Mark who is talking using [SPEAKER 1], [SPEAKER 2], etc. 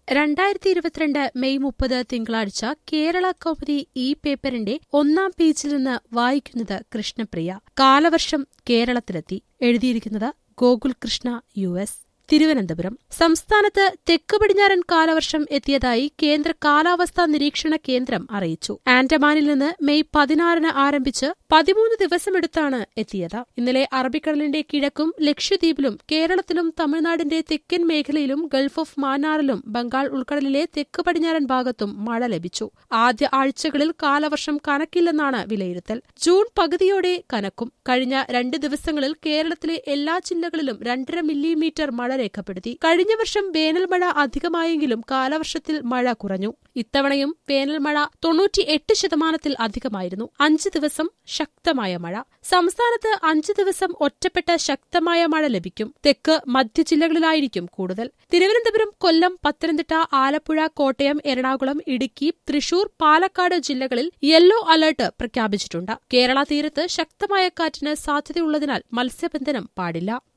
[SPEAKER 1] രണ്ടായിരത്തി ഇരുപത്തിരണ്ട് മെയ് മുപ്പത് തിങ്കളാഴ്ച കേരള കൗമുദി ഈ പേപ്പറിന്റെ ഒന്നാം പേജിൽ നിന്ന് വായിക്കുന്നത് കൃഷ്ണപ്രിയ കാലവർഷം കേരളത്തിലെത്തി എഴുതിയിരിക്കുന്നത് ഗോകുൽ കൃഷ്ണ യു എസ് തിരുവനന്തപുരം സംസ്ഥാനത്ത് തെക്ക് പടിഞ്ഞാറൻ കാലവർഷം എത്തിയതായി കേന്ദ്ര കാലാവസ്ഥാ നിരീക്ഷണ കേന്ദ്രം അറിയിച്ചു ആൻഡമാനിൽ നിന്ന് മെയ് പതിനാറിന് ആരംഭിച്ച് പതിമൂന്ന് ദിവസമെടുത്താണ് എത്തിയത് ഇന്നലെ അറബിക്കടലിന്റെ കിഴക്കും ലക്ഷദ്വീപിലും കേരളത്തിലും തമിഴ്നാടിന്റെ തെക്കൻ മേഖലയിലും ഗൾഫ് ഓഫ് മാന്നാറിലും ബംഗാൾ ഉൾക്കടലിലെ തെക്ക് പടിഞ്ഞാറൻ ഭാഗത്തും മഴ ലഭിച്ചു ആദ്യ ആഴ്ചകളിൽ കാലവർഷം കനക്കില്ലെന്നാണ് വിലയിരുത്തൽ ജൂൺ പകുതിയോടെ കനക്കും കഴിഞ്ഞ രണ്ട് ദിവസങ്ങളിൽ കേരളത്തിലെ എല്ലാ ജില്ലകളിലും രണ്ടര മില്ലിമീറ്റർ മഴ രേഖപ്പെടുത്തി കഴിഞ്ഞ വർഷം വേനൽമഴ അധികമായെങ്കിലും കാലവർഷത്തിൽ മഴ കുറഞ്ഞു ഇത്തവണയും വേനൽമഴ തൊണ്ണൂറ്റിയെട്ട് ശതമാനത്തിൽ അധികമായിരുന്നു അഞ്ച് ദിവസം ശക്തമായ മഴ സംസ്ഥാനത്ത് അഞ്ച് ദിവസം ഒറ്റപ്പെട്ട ശക്തമായ മഴ ലഭിക്കും തെക്ക് മധ്യ ജില്ലകളിലായിരിക്കും കൂടുതൽ തിരുവനന്തപുരം കൊല്ലം പത്തനംതിട്ട ആലപ്പുഴ കോട്ടയം എറണാകുളം ഇടുക്കി തൃശൂർ പാലക്കാട് ജില്ലകളിൽ യെല്ലോ അലർട്ട് പ്രഖ്യാപിച്ചിട്ടുണ്ട് കേരള തീരത്ത് ശക്തമായ കാറ്റിന് സാധ്യതയുള്ളതിനാൽ മത്സ്യബന്ധനം പാടില്ല